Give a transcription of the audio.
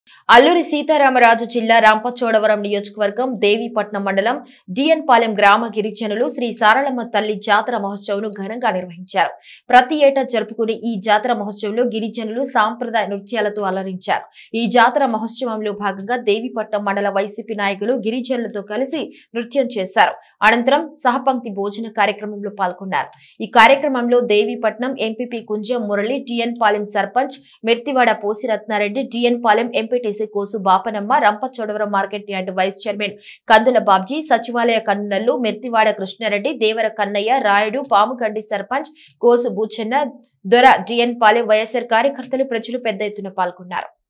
అల్లూరి సీతారామరాజు జిల్లా రాంపచోడవరం నియోజకవర్గం దేవీపట్నం మండలం డిఎన్ పాలెం గ్రామ గిరిజనులు శ్రీ సారళమ్మ తల్లి జాతర మహోత్సవం ఘనంగా నిర్వహించారు ప్రతి ఏటా జరుపుకునే ఈ జాతర మహోత్సవంలో గిరిజనులు సాంప్రదాయ నృత్యాలతో అలరించారు ఈ జాతర మహోత్సవంలో భాగంగా దేవీపట్నం మండల వైసీపీ నాయకులు గిరిజనులతో కలిసి నృత్యం చేశారు అనంతరం సహపంక్తి భోజన కార్యక్రమంలో పాల్గొన్నారు ఈ కార్యక్రమంలో Devipatnam MPP Kunjam Murali TN Palem sarpanch Mirthivada Posi Ratna Reddy TN Palem MPTC Kosu Bapanamma Rampachodavaram market yard vice chairman Kandula Babji సచివాలయ కన్నునల్లు మిర్తివాడ కృష్ణారెడ్డి దేవర కన్నయ్య రాయుడు పాముగండి సర్పంచ్ కోసు బూచన్న దొర డిఎన్ పాలెం వైఎస్ఆర్ కార్యకర్తలు ప్రజలు పెద్ద ఎత్తున పాల్గొన్నారు